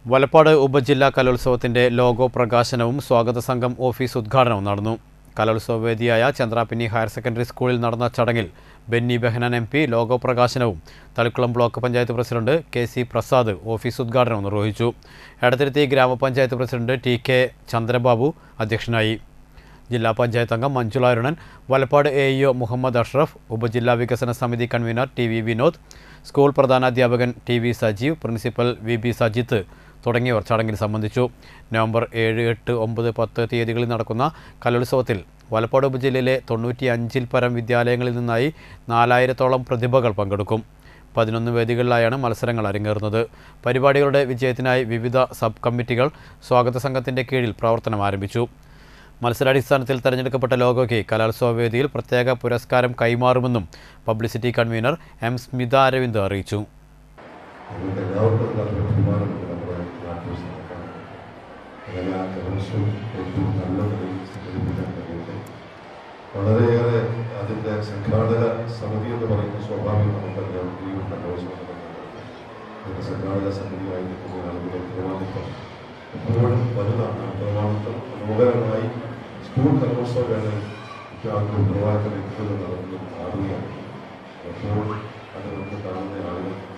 വലപ്പാട് ഉപജില്ലാ കലോത്സവത്തിന്റെ ലോഗോ പ്രകാശനവും സ്വാഗത സംഘം ഓഫീസ് ഉദ്ഘാടനവും നടന്നു കലോത്സവ വേദിയായ ചന്ദ്രാപിന്നി ഹയർ സെക്കൻഡറി സ്കൂളിൽ നടന്ന ചടങ്ങിൽ Benny Behanan M P logo പ്രകാശനവും Thalikkulam block panchayat president K C Prasad office ഉദ്ഘാടനവും നിർവഹിച്ചു എടത്തിരുത്തി ഗ്രാമപഞ്ചായത്ത് പ്രസിഡന്റ് ടി കെ ചന്ദ്രബാബു അധ്യക്ഷനായി ജില്ലാ പഞ്ചായത്ത് അംഗം മഞ്ജുള അരുണൻ വലപ്പാട് എ ഇഒ മുഹമ്മദ് അഷ്റഫ് ഉപജില്ലാ വികസന സമിതി convener T V Vinod school പ്രധാനാധ്യാപകൻ T V Sajeev principal V B Sajith തുടങ്ങിയവർ ചടങ്ങിൽ സംബന്ധിച്ചു നവംബർ ഏഴ് എട്ട് ഒമ്പത് പത്ത് തീയതികളിൽ നടക്കുന്ന കലോത്സവത്തിൽ വലപ്പാട് ഉപജില്ലയിലെ തൊണ്ണൂറ്റി അഞ്ചിൽ പരം വിദ്യാലയങ്ങളിൽ നിന്നായി നാലായിരത്തോളം പ്രതിഭകൾ പങ്കെടുക്കും പതിനൊന്ന് വേദികളിലായാണ് മത്സരങ്ങൾ അരങ്ങേറുന്നത് പരിപാടികളുടെ വിജയത്തിനായി വിവിധ സബ് കമ്മിറ്റികൾ സ്വാഗത സംഘത്തിൻ്റെ കീഴിൽ പ്രവർത്തനം ആരംഭിച്ചു മത്സരാടിസ്ഥാനത്തിൽ തെരഞ്ഞെടുക്കപ്പെട്ട ലോഗോയ്ക്ക് കലോത്സവ വേദിയിൽ പ്രത്യേക പുരസ്കാരം കൈമാറുമെന്നും publicity convener M Smitha Aravind അറിയിച്ചു നമുക്ക് എല്ലാവർക്കും നല്ല ബഹുമാനമുണ്ട് നമ്മുടെ നാട്ടിൽ നടക്കാൻ എല്ലാ കലോത്സവവും ഏറ്റവും നല്ല നിലയിൽ സംഘടിപ്പിക്കാൻ കഴിയട്ടെ വളരെയേറെ അതിൻ്റെ സംഘാടക സമിതി എന്ന് പറയുന്ന സ്വാഭാവികം നമുക്കറിയാം ഈ ഒരു കലോത്സവം നടക്കുന്നത് അതിൻ്റെ സംഘാടക സമിതിയായി നിൽക്കുന്ന ആളുകളുടെ ഉത്തരവാദിത്വം എപ്പോഴും വലുതാണ് ആ ഉത്തരവാദിത്വം മനോഹരമായി സ്കൂൾ കലോത്സവ വേളയിൽ വിദ്യാർത്ഥികൾ ഉത്തരവാദിത്തം എടുക്കുന്നത് നടന്നു മാറുകയാണ് അപ്പോൾ അത് നമുക്ക് കാണുന്ന ആളുകൾ